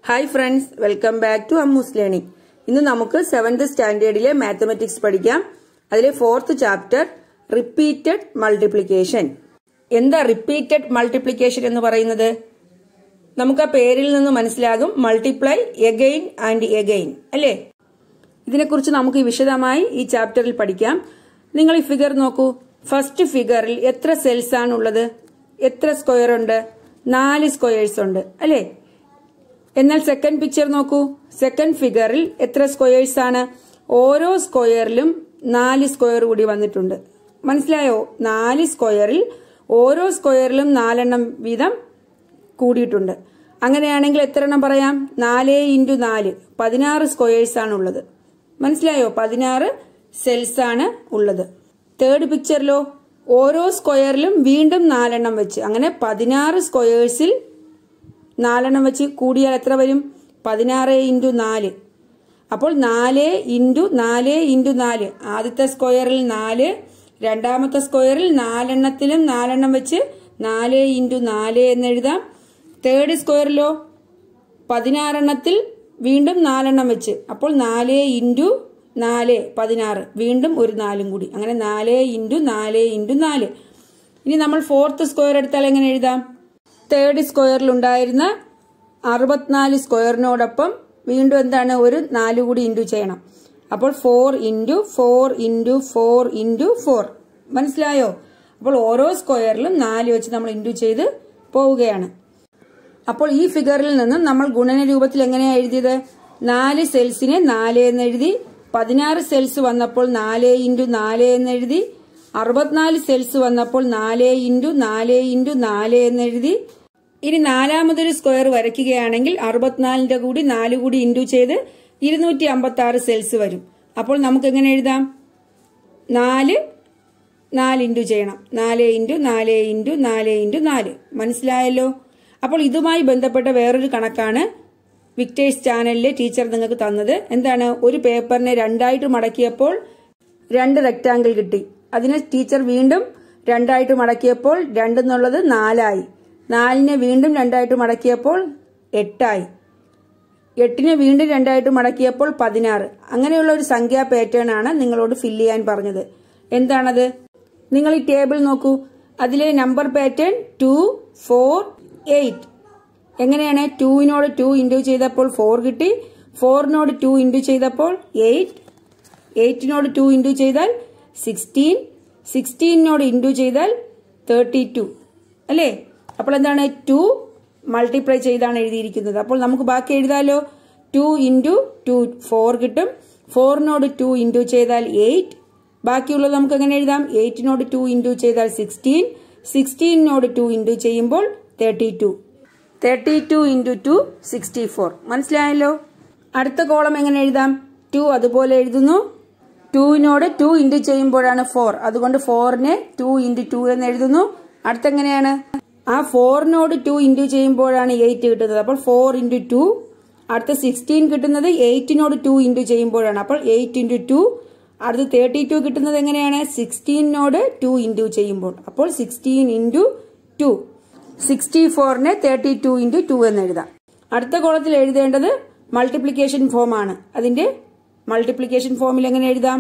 hi friends welcome back to Ammu's learning ഇന്ന് നമുക്ക് seventh സ്റ്റാൻഡേർഡിലെ മാത്തമെറ്റിക്സ് പഠിക്കാം അതിലെ ഫോർത്ത് ചാപ്റ്റർ റിപ്പീറ്റഡ് മൾട്ടിപ്ലിക്കേഷൻ എന്താ റിപ്പീറ്റഡ് മൾട്ടിപ്ലിക്കേഷൻ എന്ന് പറയുന്നത് നമുക്ക് ആ പേരിൽ നിന്ന് മനസ്സിലാകും മൾട്ടിപ്ലൈ എഗെയിൻ ആൻഡ് എഗെയിൻ അല്ലേ ഇതിനെക്കുറിച്ച് നമുക്ക് വിശദമായി ഈ ചാപ്റ്ററിൽ പഠിക്കാം നിങ്ങൾ ഈ ഫിഗർ നോക്കൂ ഫസ്റ്റ് ഫിഗറിൽ എത്ര സെൽസ് ആണ് ഉള്ളത് എത്ര സ്ക്വയർ ഉണ്ട് നാല് സ്ക്വയേഴ്സ് ഉണ്ട് അല്ലേ എന്നാൽ സെക്കൻഡ് പിക്ചർ നോക്കൂ സെക്കൻഡ് ഫിഗറിൽ എത്ര സ്ക്വയേഴ്സ് ആണ് ഓരോ സ്ക്വയറിലും നാല് സ്ക്വയർ കൂടി വന്നിട്ടുണ്ട് മനസ്സിലായോ നാല് സ്ക്വയറിൽ ഓരോ സ്ക്വയറിലും നാലെണ്ണം വീതം കൂടിയിട്ടുണ്ട് അങ്ങനെയാണെങ്കിൽ എത്ര എണ്ണം പറയാം നാല് ഇൻറ്റു നാല് പതിനാറ് സ്ക്വയേഴ്സ് ആണ് ഉള്ളത് മനസ്സിലായോ പതിനാറ് സെൽസ് ആണ് ഉള്ളത് തേർഡ് പിക്ചറിലോ ഓരോ സ്ക്വയറിലും വീണ്ടും നാലെണ്ണം വെച്ച് അങ്ങനെ പതിനാറ് സ്ക്വയേഴ്സിൽ നാലെണ്ണം വെച്ച് കൂടിയാൽ എത്ര വരും പതിനാറ് ഇൻറ്റു നാല് അപ്പോൾ നാല് ഇൻറ്റു നാല് ഇൻറ്റു നാല് ആദ്യത്തെ സ്ക്വയറിൽ നാല് രണ്ടാമത്തെ സ്ക്വയറിൽ നാലെണ്ണത്തിലും നാലെണ്ണം വെച്ച് നാല് ഇൻറ്റു നാല് എന്ന് എഴുതാം തേർഡ് സ്ക്വയറിലോ പതിനാറെണ്ണത്തിൽ വീണ്ടും നാലെണ്ണം വെച്ച് അപ്പോൾ നാല് ഇൻറ്റു നാല് പതിനാറ് വീണ്ടും ഒരു നാലും കൂടി അങ്ങനെ നാല് ഇൻറ്റു നാല് ഇൻറ്റു നാല് ഇനി നമ്മൾ ഫോർത്ത് സ്ക്വയർ എടുത്താൽ എങ്ങനെ എഴുതാം തേർഡ് സ്ക്വയറിൽ ഉണ്ടായിരുന്ന അറുപത്തിനാല് സ്ക്വയറിനോടൊപ്പം വീണ്ടും എന്താണ് ഒരു നാല് കൂടി ഇൻറ്റു ചെയ്യണം അപ്പോൾ four into four into four into four മനസ്സിലായോ അപ്പോൾ ഓരോ സ്ക്വയറിലും നാല് വെച്ച് നമ്മൾ ഇൻറ്റു ചെയ്ത് പോവുകയാണ് അപ്പോൾ ഈ ഫിഗറിൽ നിന്നും നമ്മൾ ഗുണന രൂപത്തിൽ എങ്ങനെയാണ് എഴുതിയത് നാല് സെൽസിനെ നാല് എന്ന് എഴുതി പതിനാറ് സെൽസ് വന്നപ്പോൾ നാല് ഇൻറ്റു നാല് എന്ന് എഴുതി അറുപത്തിനാല് സെൽസ് വന്നപ്പോൾ നാല് ഇൻറ്റു നാല് ഇൻറ്റു നാല് എന്ന് എഴുതി ഇനി നാലാമതൊരു സ്ക്വയർ വരയ്ക്കുകയാണെങ്കിൽ അറുപത്തിനാലിന്റെ കൂടി നാല് കൂടി ഇൻറ്റു ചെയ്ത് ഇരുന്നൂറ്റി അമ്പത്തി ആറ് സെൽസ് വരും അപ്പോൾ നമുക്ക് എങ്ങനെ എഴുതാം നാല് നാല് ഇൻറ്റു ചെയ്യണം നാല് ഇൻറ്റു നാല് ഇൻറ്റു നാല് ഇൻറ്റു നാല് മനസ്സിലായല്ലോ അപ്പോൾ ഇതുമായി ബന്ധപ്പെട്ട വേറൊരു കണക്കാണ് വിക്ടേഴ്സ് ചാനലിലെ ടീച്ചർ നിങ്ങൾക്ക് തന്നത് എന്താണ് ഒരു പേപ്പറിനെ രണ്ടായിട്ട് മടക്കിയപ്പോൾ രണ്ട് റെക്റ്റാങ്കിൾ കിട്ടി അതിനെ ടീച്ചർ വീണ്ടും രണ്ടായിട്ട് മടക്കിയപ്പോൾ രണ്ടെന്നുള്ളത് നാലായി നാലിനെ വീണ്ടും രണ്ടായിട്ട് മടക്കിയപ്പോൾ എട്ടായി എട്ടിനെ വീണ്ടും രണ്ടായിട്ട് മടക്കിയപ്പോൾ പതിനാറ് അങ്ങനെയുള്ള ഒരു സംഖ്യാ പാറ്റേൺ ആണ് നിങ്ങളോട് ഫില്ല് ചെയ്യാൻ പറഞ്ഞത് എന്താണത് നിങ്ങൾ ഈ ടേബിൾ നോക്കൂ അതിലെ number pattern two four eight എങ്ങനെയാണ് ടുവിനോട് ടു ഇൻറ്റു ചെയ്തപ്പോൾ ഫോർ കിട്ടി ഫോറിനോട് ടു ഇൻറ്റു ചെയ്തപ്പോൾ എയ്റ്റ് എയ്റ്റിനോട് ടു ഇൻറ്റു ചെയ്താൽ സിക്സ്റ്റീൻ സിക്സ്റ്റീനോട് ഇൻറ്റു ചെയ്താൽ തേർട്ടി ടു അല്ലേ അപ്പോൾ എന്താണ് ടു മൾട്ടിപ്ലൈ ചെയ്താണ് എഴുതിയിരിക്കുന്നത് അപ്പോൾ നമുക്ക് ബാക്കി എഴുതാലോ ടു ഇൻറ്റു ടു ഫോർ കിട്ടും ഫോറിനോട് ടു ഇൻറ്റു ചെയ്താൽ എയ്റ്റ് ബാക്കിയുള്ളത് നമുക്ക് എങ്ങനെ എഴുതാം എയ്റ്റിനോട് ടു ഇൻറ്റു ചെയ്താൽ സിക്സ്റ്റീൻ സിക്സ്റ്റീനോട് ടു ഇൻറ്റു ചെയ്യുമ്പോൾ thirty two thirty two into two sixty four മനസ്സിലായല്ലോ അടുത്ത കോളം എങ്ങനെ എഴുതാം ടു അതുപോലെ എഴുതുന്നു ടുവിനോട് ടു ഇൻറ്റു ചെയ്യുമ്പോഴാണ് ഫോർ അതുകൊണ്ട് ഫോറിനെ ടു ഇൻറ്റു ടു എന്ന് എഴുതുന്നു അടുത്തെങ്ങനെയാണ് ആ ഫോറിനോട് ടു ഇൻറ്റു ചെയ്യുമ്പോഴാണ് എയ്റ്റ് കിട്ടുന്നത് അപ്പോൾ ഫോർ ഇൻറ്റു ടു അടുത്ത സിക്സ്റ്റീൻ കിട്ടുന്നത് എയ്റ്റിനോട് ടു ഇൻറ്റു ചെയ്യുമ്പോഴാണ് അപ്പോൾ എയ്റ്റ് ഇൻറ്റു ടു അടുത്ത് തേർട്ടി ടു കിട്ടുന്നത് എങ്ങനെയാണ് സിക്സ്റ്റീനോട് ടു ഇൻറ്റു ചെയ്യുമ്പോൾ അപ്പോൾ സിക്സ്റ്റീൻ ഇൻറ്റു ടു സിക്സ്റ്റി ഫോറിനെ തേർട്ടി ടു ഇൻറ്റു ടു എന്ന് എഴുതാം അടുത്ത കോളത്തിൽ എഴുതേണ്ടത് മൾട്ടിപ്ലിക്കേഷൻ ഫോം ആണ് അതിന്റെ മൾട്ടിപ്ലിക്കേഷൻ ഫോമിൽ എങ്ങനെ എഴുതാം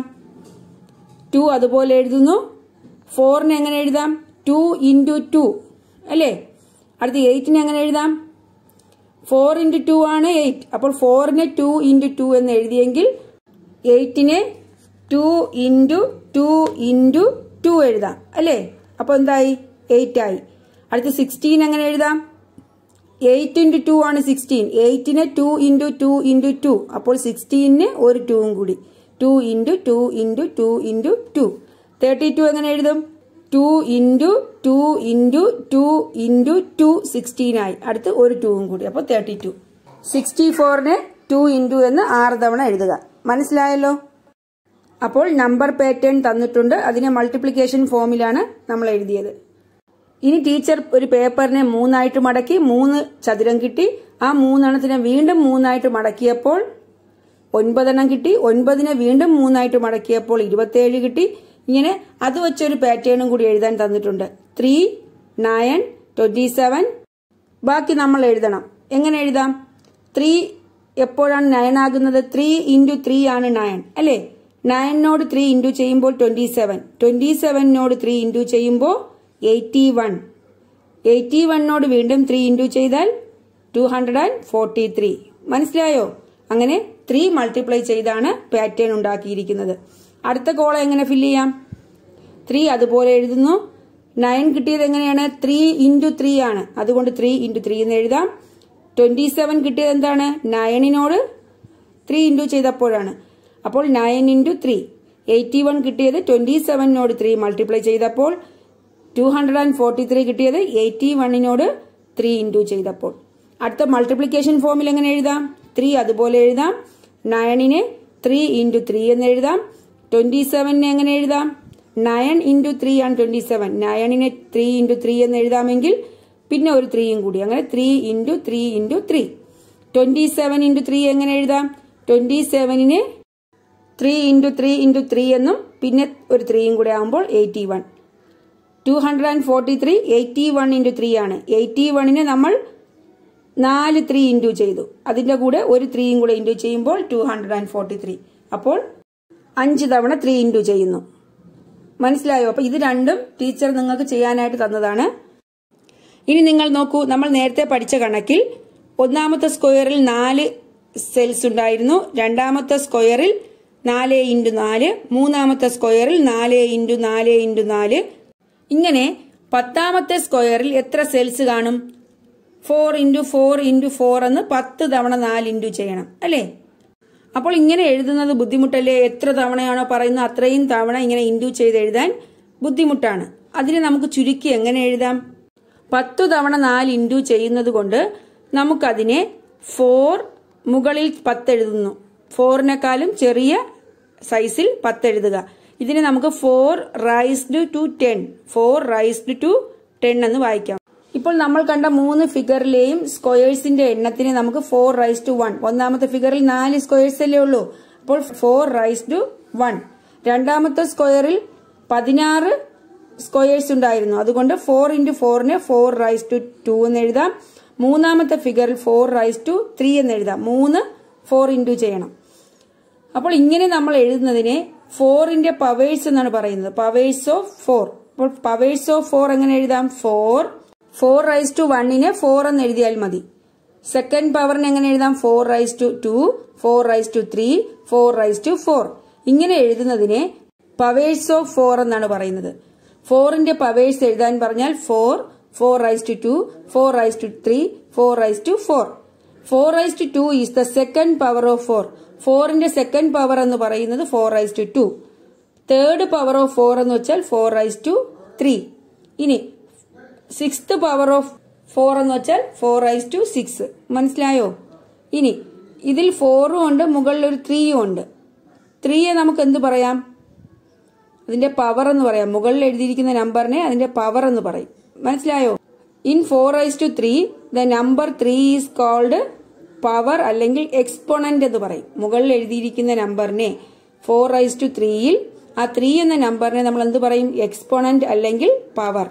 ടു അതുപോലെ എഴുതുന്നു ഫോറിനെ എങ്ങനെ എഴുതാം ടു ഇൻറ്റു ടു അല്ലേ അടുത്ത് എയ്റ്റിനെ എങ്ങനെ എഴുതാം ഫോർ ഇൻറ്റു ടു ആണ് എയ്റ്റ് അപ്പോൾ ഫോറിനെ ടു ഇൻറ്റു ടു എന്ന് എഴുതിയെങ്കിൽ എയ്റ്റിനെ two into two into two എഴുതാം അല്ലേ അപ്പോൾ എന്തായി എയ്റ്റ് ആയി അടുത്ത് സിക്സ്റ്റീൻ എങ്ങനെ എഴുതാം എയ്റ്റ് ഇൻറ്റു ടു ആണ് സിക്സ്റ്റീൻ എയ്റ്റിന് two into two into two അപ്പോൾ സിക്സ്റ്റീനിന് ഒരു ടൂവും കൂടി two into two into two into two thirty two എങ്ങനെ എഴുതും two into two into two into two sixteen ആയി അടുത്ത് ഒരു ടൂവും കൂടി അപ്പോൾ തേർട്ടി ടു സിക്സ്റ്റി ഫോറിന് ടു ഇൻറ്റു എന്ന് ആറ് തവണ എഴുതുക മനസ്സിലായല്ലോ അപ്പോൾ നമ്പർ പാറ്റേൺ തന്നിട്ടുണ്ട് അതിനെ മൾട്ടിപ്ലിക്കേഷൻ ഫോമിലാണ് നമ്മൾ എഴുതിയത് ഇനി ടീച്ചർ ഒരു പേപ്പറിനെ മൂന്നായിട്ട് മടക്കി മൂന്ന് ചതുരം കിട്ടി ആ മൂന്നെണ്ണത്തിനെ വീണ്ടും മൂന്നായിട്ട് മടക്കിയപ്പോൾ ഒൻപതെണ്ണം കിട്ടി ഒൻപതിനെ വീണ്ടും മൂന്നായിട്ട് മടക്കിയപ്പോൾ ഇരുപത്തിയേഴ് കിട്ടി ഇങ്ങനെ അത് വെച്ചൊരു പാറ്റേണും കൂടി എഴുതാൻ തന്നിട്ടുണ്ട് ത്രീ നയൻ ട്വന്റി സെവൻ ബാക്കി നമ്മൾ എഴുതണം എങ്ങനെ എഴുതാം ത്രീ എപ്പോഴാണ് നയൻ ആകുന്നത് ത്രീ ഇൻറ്റു ത്രീ ആണ് നയൻ അല്ലേ നയനോട് ത്രീ ഇൻറ്റു ചെയ്യുമ്പോൾ ട്വന്റി സെവൻ ട്വന്റി സെവനോട് ത്രീ ഇൻറ്റു ചെയ്യുമ്പോൾ എയ്റ്റി വൺ എയ്റ്റി വണ്ണോട് വീണ്ടും ത്രീ ഇൻറ്റു ചെയ്താൽ two hundred and forty three മനസ്സിലായോ അങ്ങനെ ത്രീ മൾട്ടിപ്ലൈ ചെയ്താണ് പാറ്റേൺ ഉണ്ടാക്കിയിരിക്കുന്നത് അടുത്ത കോളം എങ്ങനെ ഫില്ല് ചെയ്യാം ത്രീ അതുപോലെ എഴുതുന്നു നയൻ കിട്ടിയത് എങ്ങനെയാണ് ത്രീ ഇൻറ്റു ത്രീ ആണ് അതുകൊണ്ട് ത്രീ ഇൻറ്റു ത്രീ എന്ന് എഴുതാം ട്വന്റി സെവൻ കിട്ടിയത് എന്താണ് നയനിനോട് ത്രീ ഇൻറ്റു ചെയ്തപ്പോഴാണ് അപ്പോൾ nine into three eighty one കിട്ടിയത് ട്വന്റി സെവനോട് ത്രീ മൾട്ടിപ്ലൈ ചെയ്തപ്പോൾ two hundred and forty three കിട്ടിയത് എയ്റ്റി വണ്ണിനോട് ത്രീ ഇൻറ്റു ചെയ്തപ്പോൾ അടുത്ത മൾട്ടിപ്ലിക്കേഷൻ ഫോമിൽ എങ്ങനെ എഴുതാം ത്രീ അതുപോലെ എഴുതാം നയനിനെ ത്രീ ഇൻറ്റു ത്രീ എന്ന് എഴുതാം ട്വന്റി സെവനിനെ എങ്ങനെ എഴുതാം നയൻ ഇൻറ്റു ത്രീ ആണ് ട്വന്റി സെവൻ നയനിനെ ത്രീ ഇൻറ്റു ത്രീ എന്ന് എഴുതാമെങ്കിൽ പിന്നെ ഒരു ത്രീയും കൂടി അങ്ങനെ three into three into three twenty seven into three എങ്ങനെ എഴുതാം ട്വന്റി സെവനിനെ three into three into three എന്നും പിന്നെ ഒരു ത്രീയും കൂടെ ആകുമ്പോൾ eighty one two hundred and forty three eighty one into three ആണ് എയ്റ്റി വണ്ണിനെ നമ്മൾ നാല് ത്രീ ഇൻറ്റു ചെയ്തു അതിന്റെ കൂടെ ഒരു ത്രീയും കൂടെ ഇൻറ്റു ചെയ്യുമ്പോൾ two hundred and forty three അപ്പോൾ അഞ്ച് തവണ ത്രീ ഇൻറ്റു ചെയ്യുന്നു മനസ്സിലായോ അപ്പൊ ഇത് രണ്ടും ടീച്ചർ നിങ്ങൾക്ക് ചെയ്യാനായിട്ട് തന്നതാണ് ഇനി നിങ്ങൾ നോക്കൂ നമ്മൾ നേരത്തെ പഠിച്ച കണക്കിൽ ഒന്നാമത്തെ സ്ക്വയറിൽ നാല് സെൽസ് ഉണ്ടായിരുന്നു രണ്ടാമത്തെ സ്ക്വയറിൽ നാല് ഇൻറ്റു നാല് മൂന്നാമത്തെ സ്ക്വയറിൽ നാല് ഇൻറ്റു നാല് ഇൻറ്റു നാല് ഇങ്ങനെ പത്താമത്തെ സ്ക്വയറിൽ എത്ര സെൽസ് കാണും four into four into four എന്ന് പത്ത് തവണ നാല് ഇൻറ്റു ചെയ്യണം അല്ലേ അപ്പോൾ ഇങ്ങനെ എഴുതുന്നത് ബുദ്ധിമുട്ടല്ലേ എത്ര തവണയാണോ പറയുന്നത് അത്രയും തവണ ഇങ്ങനെ ഇൻറ്റു ചെയ്ത് എഴുതാൻ ബുദ്ധിമുട്ടാണ് അതിനെ നമുക്ക് ചുരുക്കി എങ്ങനെ എഴുതാം പത്തു തവണ നാല് ഇൻറ്റു ചെയ്യുന്നത് കൊണ്ട് നമുക്കതിനെ ഫോർ മുകളിൽ പത്ത് എഴുതുന്നു ഫോറിനേക്കാളും ചെറിയ സൈസിൽ പത്ത് എഴുതുക ഇതിനെ നമുക്ക് four raised to ten four raised to ten എന്ന് വായിക്കാം ഇപ്പോൾ നമ്മൾ കണ്ട മൂന്ന് ഫിഗറിലെയും സ്ക്വയേഴ്സിന്റെ എണ്ണത്തിനെ നമുക്ക് ഫോർ റൈസ് ടു വൺ ഒന്നാമത്തെ ഫിഗറിൽ നാല് സ്ക്വയേഴ്സ് അല്ലേ ഉള്ളൂ അപ്പോൾ ഫോർ റൈസ് ടു വൺ രണ്ടാമത്തെ സ്ക്വയറിൽ പതിനാറ് സ്ക്വയേഴ്സ് ഉണ്ടായിരുന്നു അതുകൊണ്ട് ഫോർ ഇൻറ്റു ഫോറിന് ഫോർ റൈസ് ടു ടു എന്ന് എഴുതാം മൂന്നാമത്തെ ഫിഗറിൽ ഫോർ റൈസ് ടു ത്രീ എന്ന് എഴുതാം മൂന്ന് ഫോർ ഇൻറ്റു ചെയ്യണം അപ്പോൾ ഇങ്ങനെ നമ്മൾ എഴുതുന്നതിനെ ഫോറിന്റെ പവേഴ്സ് എന്നാണ് പറയുന്നത് പവേഴ്സ് ഓഫ് ഫോർ അപ്പോൾ പവേഴ്സ് ഓഫ് ഫോർ എങ്ങനെ എഴുതാം ഫോർ ഫോർ റൈസ് ടു വണ്ണിനെ ഫോർ എന്ന് എഴുതിയാൽ മതി സെക്കൻഡ് പവറിന് എങ്ങനെ എഴുതാം four raise to two four raise to three four raise to four ഇങ്ങനെ എഴുതുന്നതിനെ പവേഴ്സ് ഓഫ് ഫോർ എന്നാണ് പറയുന്നത് ഫോറിന്റെ പവേഴ്സ് എഴുതാൻ പറഞ്ഞാൽ four four raise to two four raise to three four raise to four four raise to two is the second power of four ഫോറിന്റെ second power എന്ന് പറയുന്നത് four raise to two third power of four എന്ന് വെച്ചാൽ four raise to three ഇനി sixth power of four എന്ന് വെച്ചാൽ four raise to six മനസ്സിലായോ ഇനി ഇതിൽ ഫോറും ഉണ്ട് മുകളിൽ ഒരു ത്രീയും ഉണ്ട് ത്രീയെ നമുക്ക് എന്ത് പറയാം അതിന്റെ പവർ എന്ന് പറയാം മുകളിൽ എഴുതിയിരിക്കുന്ന നമ്പറിനെ അതിന്റെ പവർ എന്ന് പറയും മനസ്സിലായോ in four raise to three the number three is called power അല്ലെങ്കിൽ എക്സ്പോണന്റ് എന്ന് പറയും മുകളിൽ എഴുതിയിരിക്കുന്ന നമ്പറിനെ ഫോർ റൈസ് ടു ത്രീയിൽ ആ ത്രീ എന്ന നമ്പറിനെ നമ്മൾ എന്ത് പറയും എക്സ്പോണന്റ് അല്ലെങ്കിൽ പവർ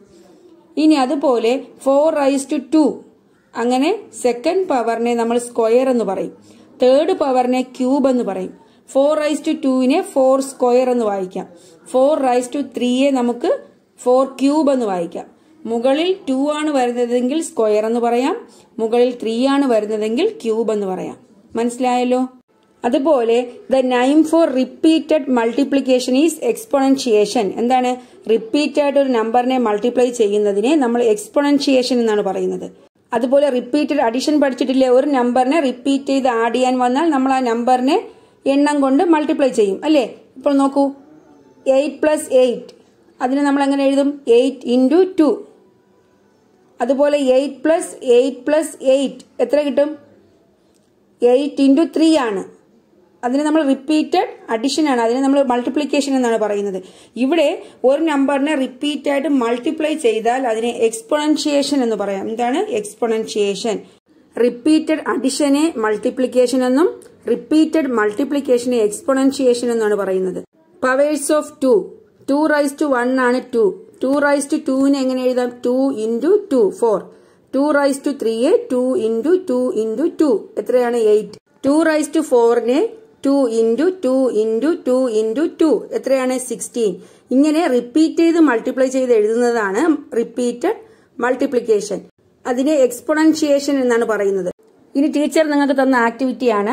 ഇനി അതുപോലെ ഫോർ റൈസ് ടു ടു അങ്ങനെ സെക്കൻഡ് പവറിനെ നമ്മൾ സ്ക്വയർ എന്ന് പറയും തേർഡ് പവറിനെ ക്യൂബ് എന്ന് പറയും ഫോർ റൈസ് ടു ടുവിനെ ഫോർ സ്ക്വയർ എന്ന് വായിക്കാം ഫോർ റൈസ് ടു ത്രീയെ നമുക്ക് ഫോർ ക്യൂബ് എന്ന് വായിക്കാം മുകളിൽ ടു ആണ് വരുന്നതെങ്കിൽ സ്ക്വയർ എന്ന് പറയാം മുകളിൽ ത്രീ ആണ് വരുന്നതെങ്കിൽ ക്യൂബ് എന്ന് പറയാം മനസ്സിലായല്ലോ അതുപോലെ the name for repeated multiplication is exponentiation എന്താണ് റിപ്പീറ്റ് ആയിട്ട് ഒരു നമ്പറിനെ മൾട്ടിപ്ലൈ ചെയ്യുന്നതിനെ നമ്മൾ എക്സ്പൊണൻഷിയേഷൻ എന്നാണ് പറയുന്നത് അതുപോലെ റിപ്പീറ്റഡ് അഡിഷൻ പഠിച്ചിട്ടില്ലേ ഒരു നമ്പറിനെ റിപ്പീറ്റ് ചെയ്ത് ആഡ് ചെയ്യാൻ വന്നാൽ നമ്മൾ ആ നമ്പറിനെ എണ്ണം കൊണ്ട് മൾട്ടിപ്ലൈ ചെയ്യും അല്ലേ ഇപ്പോൾ നോക്കൂ എയ്റ്റ് പ്ലസ് എയ്റ്റ് അതിനെ നമ്മൾ എങ്ങനെ എഴുതും എയ്റ്റ് ഇൻറ്റു ടു അതുപോലെ eight plus eight plus eight എത്ര കിട്ടും എയ്റ്റ് ഇൻറ്റു ത്രീ ആണ് അതിന് നമ്മൾ റിപ്പീറ്റഡ് അഡിഷൻ ആണ് അതിനെ നമ്മൾ മൾട്ടിപ്ലിക്കേഷൻ എന്നാണ് പറയുന്നത് ഇവിടെ ഒരു നമ്പറിനെ റിപ്പീറ്റ് ആയിട്ട് മൾട്ടിപ്ലൈ ചെയ്താൽ അതിനെ എക്സ്പൊണൻഷിയേഷൻ എന്ന് പറയാം എന്താണ് എക്സ്പൊണൻഷിയേഷൻ റിപ്പീറ്റഡ് അഡിഷനെ മൾട്ടിപ്ലിക്കേഷൻ എന്നും റിപ്പീറ്റഡ് മൾട്ടിപ്ലിക്കേഷനെ എക്സ്പൊണൻഷിയേഷൻ എന്നാണ് പറയുന്നത് powers of two two raise to one ആണ് ടു ടു റൈസ് ടു ടുവിനെ എങ്ങനെ എഴുതാം two into two four two raise to ത്രീയെ two into two into two എത്രയാണ് എയ്റ്റ് ടു റൈസ് ടു ഫോറിനെ two into two into two into two എത്രയാണ് sixteen ഇങ്ങനെ repeat ചെയ്ത് മൾട്ടിപ്ലൈ ചെയ്ത് എഴുതുന്നതാണ് റിപ്പീറ്റഡ് മൾട്ടിപ്ലിക്കേഷൻ അതിനെ എക്സ്പൊണൻഷിയേഷൻ എന്നാണ് പറയുന്നത് ഇനി ടീച്ചർ നിങ്ങൾക്ക് തന്ന ആക്ടിവിറ്റിയാണ്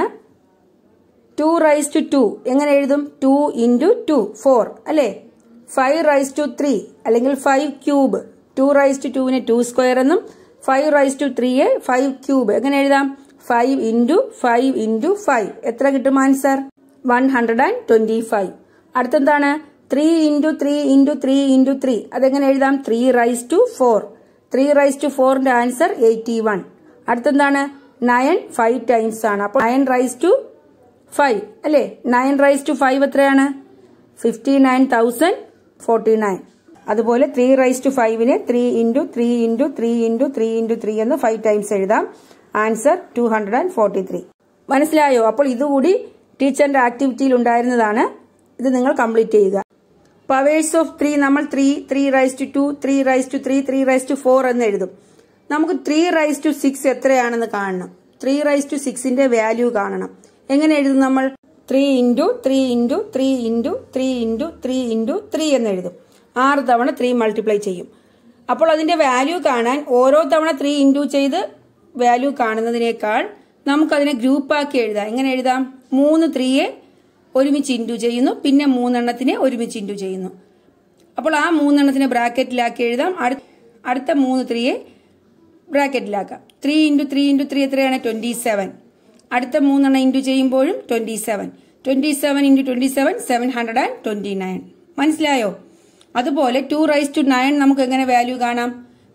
ടു റൈസ് ടു ടു എങ്ങനെ എഴുതും ടു ഇൻറ്റു ടു ഫോർ അല്ലേ ഫൈവ് റൈസ് ടു ത്രീ അല്ലെങ്കിൽ five cube two raise to ടുവിനെ ടു സ്ക്വയർ എന്നും ഫൈവ് റൈസ് ടു ത്രീയെ ഫൈവ് ക്യൂബ് എങ്ങനെ എഴുതാം five into five into five എത്ര കിട്ടും answer one hundred and twenty five അടുത്തെന്താണ് three into three into three into three അതെങ്ങനെ എഴുതാം three raise to four three raise to ഫോറിന്റെ ആൻസർ എയ്റ്റി വൺ അടുത്തെന്താണ് നയൻ ഫൈവ് ടൈംസ് ആണ് അപ്പോൾ nine raise to five അല്ലേ നയൻ റൈസ് ടു ഫൈവ് എത്രയാണ് fifty nine thousand forty nine അതുപോലെ three raise to ഫൈവിന് three into three into three into three into three എന്ന് five times എഴുതാം answer two hundred and forty three മനസ്സിലായോ അപ്പോൾ ഇതുകൂടി ടീച്ചറിന്റെ ആക്ടിവിറ്റിയിൽ ഉണ്ടായിരുന്നതാണ് ഇത് നിങ്ങൾ കംപ്ലീറ്റ് ചെയ്യുക പവേഴ്സ് ഓഫ് ത്രീ നമ്മൾ three three raise to two three raise to three three raise to four എന്ന് എഴുതും നമുക്ക് ത്രീ റൈസ് ടു സിക്സ് എത്രയാണെന്ന് കാണണം ത്രീ റൈസ് ടു സിക്സിന്റെ വാല്യൂ കാണണം എങ്ങനെ എഴുതും നമ്മൾ three into three into three into three into three into three എന്ന് എഴുതും ആറ് തവണ ത്രീ മൾട്ടിപ്ലൈ ചെയ്യും അപ്പോൾ അതിന്റെ വാല്യൂ കാണാൻ ഓരോ തവണ ത്രീ ഇൻറ്റു ചെയ്ത് വാല്യൂ കാണുന്നതിനേക്കാൾ നമുക്കതിനെ ഗ്രൂപ്പാക്കി എഴുതാം എങ്ങനെ എഴുതാം മൂന്ന് ത്രീയെ ഒരുമിച്ച് ഇൻറ്റു ചെയ്യുന്നു പിന്നെ മൂന്നെണ്ണത്തിനെ ഒരുമിച്ച് ഇൻറ്റു ചെയ്യുന്നു അപ്പോൾ ആ മൂന്നെണ്ണത്തിനെ ബ്രാക്കറ്റിലാക്കി എഴുതാം അടു- അടുത്ത മൂന്ന് ത്രീയെ ബ്രാക്കറ്റിലാക്കാം three into three into three എത്രയാണ് ട്വന്റി സെവൻ അടുത്ത മൂന്നെണ്ണം ഇൻറ്റു ചെയ്യുമ്പോഴും twenty seven twenty seven into twenty seven seven hundred and twenty nine മനസ്സിലായോ അതുപോലെ ടു റൈസ് ടു നയൻ നമുക്ക് എങ്ങനെ വാല്യൂ കാണാം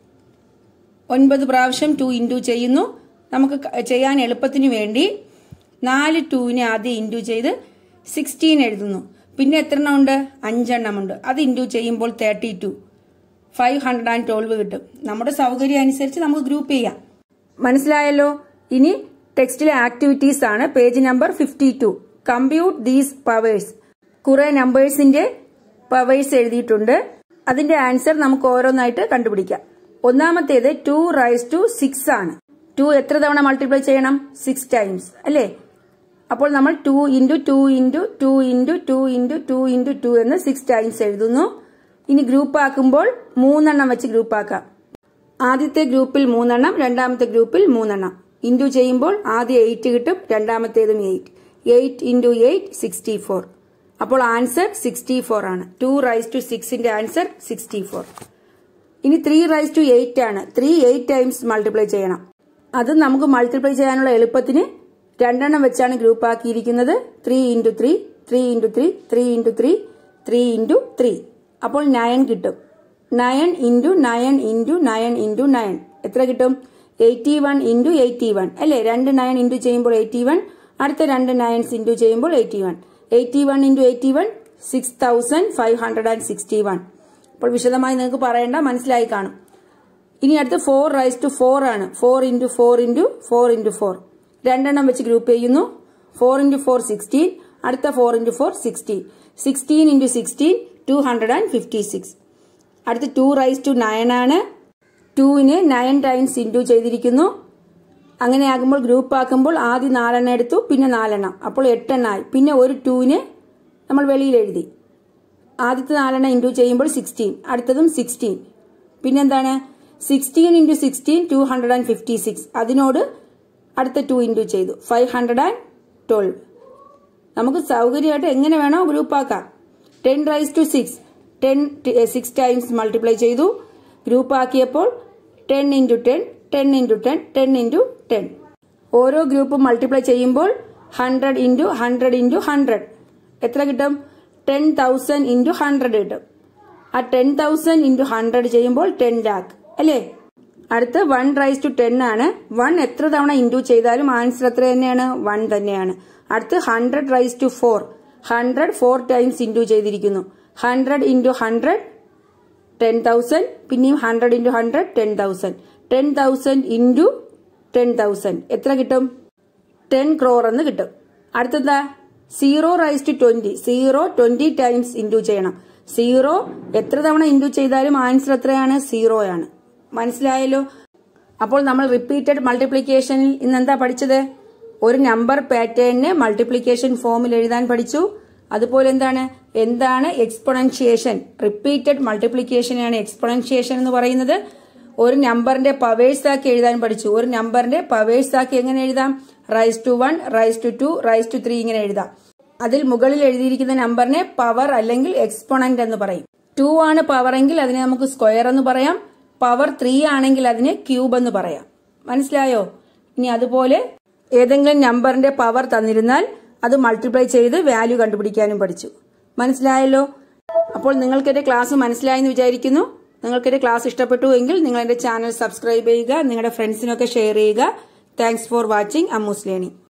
ഒൻപത് പ്രാവശ്യം ടു ഇൻറ്റു ചെയ്യുന്നു നമുക്ക് ക- ചെയ്യാൻ എളുപ്പത്തിന് വേണ്ടി നാല് ടൂവിനെ ആദ്യം ഇൻറ്റു ചെയ്ത് സിക്സ്റ്റീൻ എഴുതുന്നു പിന്നെ എത്ര എണ്ണം ഉണ്ട് അഞ്ചെണ്ണമുണ്ട് അത് ഇൻറ്റു ചെയ്യുമ്പോൾ thirty two five hundred and twelve കിട്ടും നമ്മുടെ സൗകര്യം അനുസരിച്ച് നമുക്ക് ഗ്രൂപ്പ് ചെയ്യാം മനസ്സിലായല്ലോ ഇനി ടെക്സ്റ്റിലെ ആക്ടിവിറ്റീസ് ആണ് page number fifty two compute these powers കുറെ നമ്പേഴ്സിന്റെ പവേഴ്സ് എഴുതിയിട്ടുണ്ട് അതിന്റെ ആൻസർ നമുക്ക് ഓരോന്നായിട്ട് കണ്ടുപിടിക്കാം ഒന്നാമത്തേത് ടു റൈസ് ടു സിക്സ് ആണ് ടു എത്ര തവണ മൾട്ടിപ്ലൈ ചെയ്യണം സിക്സ് ടൈംസ് അല്ലേ അപ്പോൾ നമ്മൾ two into two into two into two into two into two എന്ന് സിക്സ് ടൈംസ് എഴുതുന്നു ഇനി ഗ്രൂപ്പ് ആക്കുമ്പോൾ മൂന്നെണ്ണം വെച്ച് ഗ്രൂപ്പ് ആക്കാം ആദ്യത്തെ ഗ്രൂപ്പിൽ മൂന്നെണ്ണം രണ്ടാമത്തെ ഗ്രൂപ്പിൽ മൂന്നെണ്ണം ഇൻറ്റു ചെയ്യുമ്പോൾ ആദ്യം എയ്റ്റ് കിട്ടും രണ്ടാമത്തേതും eight eight into eight sixty four അപ്പോൾ ആൻസർ സിക്സ്റ്റി ഫോർ ആണ് ടു റൈസ് ടു സിക്സിന്റെ ആൻസർ സിക്സ്റ്റി ഫോർ ഇനി ത്രീ റൈസ് ടു എയ്റ്റ് ആണ് ത്രീ എയ്റ്റ് ടൈംസ് മൾട്ടിപ്ലൈ ചെയ്യണം അത് നമുക്ക് മൾട്ടിപ്ലൈ ചെയ്യാനുള്ള എളുപ്പത്തിന് രണ്ടെണ്ണം വെച്ചാണ് ഗ്രൂപ്പ് ആക്കിയിരിക്കുന്നത് three into three three into three three into three three into three അപ്പോൾ നയൻ കിട്ടും nine into nine into nine into nine എത്ര കിട്ടും eighty one into eighty one അല്ലേ രണ്ട് നയൻ ഇൻറ്റു ചെയ്യുമ്പോൾ എയ്റ്റി വൺ അടുത്ത രണ്ട് നയൻസ് ഇൻറ്റു ചെയ്യുമ്പോൾ eighty one eighty one into eighty one six thousand five hundred and sixty one അപ്പോൾ വിശദമായി നിങ്ങൾക്ക് പറയേണ്ട മനസ്സിലായി കാണും ഇനി അടുത്ത് ഫോർ റൈസ് ടു ഫോർ ആണ് four into four into four into four രണ്ടെണ്ണം വെച്ച് ഗ്രൂപ്പ് ചെയ്യുന്നു ഫോർ ഇൻറ്റു ഫോർ സിക്സ്റ്റീൻ അടുത്ത four into four sixteen sixteen into sixteen two hundred and fifty six അടുത്ത് ടു റൈസ് ടു നയൻ ആണ് ടുവിനെ nine times into ചെയ്തിരിക്കുന്നു അങ്ങനെ ആകുമ്പോൾ ഗ്രൂപ്പ് ആക്കുമ്പോൾ ആദ്യം നാലെണ്ണം എടുത്തു പിന്നെ നാലെണ്ണം അപ്പോൾ എട്ടെണ്ണമായി പിന്നെ ഒരു ടുവിനെ നമ്മൾ വെളിയിൽ എഴുതി ആദ്യത്തെ നാലെണ്ണം ഇൻറ്റു ചെയ്യുമ്പോൾ സിക്സ്റ്റീൻ അടുത്തതും സിക്സ്റ്റീൻ പിന്നെന്താണ് sixteen into sixteen two hundred and fifty six അതിനോട് അടുത്ത ടു ഇൻറ്റു ചെയ്തു ഫൈവ് ഹൺഡ്രഡ് ആൻഡ് ട്വൽവ് നമുക്ക് സൗകര്യമായിട്ട് എങ്ങനെ വേണോ ഗ്രൂപ്പ് ആക്കാം ten raise to six ten six times multiply ചെയ്തു ഗ്രൂപ്പ് ആക്കിയപ്പോൾ ten into ten ten into ten ten into ten ഓരോ ഗ്രൂപ്പും മൾട്ടിപ്ലൈ ചെയ്യുമ്പോൾ hundred into hundred into hundred എത്ര കിട്ടും ടെൻ തൗസൻഡ് ഇൻറ്റു ഹൺഡ്രഡ് കിട്ടും ആ ടെൻ തൗസൻഡ് ഇൻറ്റു ഹൺഡ്രഡ് ചെയ്യുമ്പോൾ ടെൻ ലാക്ക് അല്ലേ അടുത്ത് വൺ റൈസ് ടു ടെൻ ആണ് വൺ എത്ര തവണ ഇൻറ്റു ചെയ്താലും ആൻസർ എത്ര തന്നെയാണ് വൺ തന്നെയാണ് അടുത്ത് hundred raise to four hundred four times into ചെയ്തിരിക്കുന്നു hundred into hundred ten thousand പിന്നെയും hundred into hundred ten thousand ten thousand into ten thousand എത്ര കിട്ടും ടെൻ ക്രോർ എന്ന് കിട്ടും അടുത്തെന്താ zero raise to twenty zero twenty times into ചെയ്യണം zero എത്ര തവണ ഇൻറ്റു ചെയ്താലും ആൻസർ എത്രയാണ് സീറോ ആണ് മനസ്സിലായല്ലോ അപ്പോൾ നമ്മൾ റിപ്പീറ്റഡ് മൾട്ടിപ്ലിക്കേഷനിൽ ഇന്ന് എന്താ പഠിച്ചത് ഒരു നമ്പർ പാറ്റേണിനെ മൾട്ടിപ്ലിക്കേഷൻ ഫോമിൽ എഴുതാൻ പഠിച്ചു അതുപോലെ എന്താണ് എന്താണ് എക്സ്പൊണൻഷിയേഷൻ റിപ്പീറ്റഡ് മൾട്ടിപ്ലിക്കേഷനാണ് എക്സ്പൊണൻഷിയേഷൻ എന്ന് പറയുന്നത് ഒരു നമ്പറിന്റെ പവേഴ്സ് ആക്കി എഴുതാൻ പഠിച്ചു ഒരു നമ്പറിന്റെ പവേഴ്സ് ആക്കി എങ്ങനെ എഴുതാം raise to one raise to two raise to three ഇങ്ങനെ എഴുതാം അതിൽ മുകളിൽ എഴുതിയിരിക്കുന്ന നമ്പറിനെ പവർ അല്ലെങ്കിൽ എക്സ്പൊണന്റ് എന്ന് പറയും ടു ആണ് പവർ എങ്കിൽ അതിനെ നമുക്ക് സ്ക്വയർ എന്ന് പറയാം പവർ ത്രീ ആണെങ്കിൽ അതിനെ ക്യൂബ് എന്ന് പറയാം മനസ്സിലായോ ഇനി അതുപോലെ ഏതെങ്കിലും നമ്പറിന്റെ പവർ തന്നിരുന്നാൽ അത് മൾട്ടിപ്ലൈ ചെയ്ത് വാല്യൂ കണ്ടുപിടിക്കാനും പഠിച്ചു മനസ്സിലായല്ലോ അപ്പോൾ നിങ്ങൾക്ക് എന്റെ ക്ലാസ് മനസ്സിലായെന്ന് വിചാരിക്കുന്നു നിങ്ങൾക്ക് എന്റെ ക്ലാസ് ഇഷ്ടപ്പെട്ടു എങ്കിൽ നിങ്ങൾ എന്റെ ചാനൽ സബ്സ്ക്രൈബ് ചെയ്യുക നിങ്ങളുടെ ഫ്രണ്ട്സിനൊക്കെ ഷെയർ ചെയ്യുക thanks for watching Ammu's learning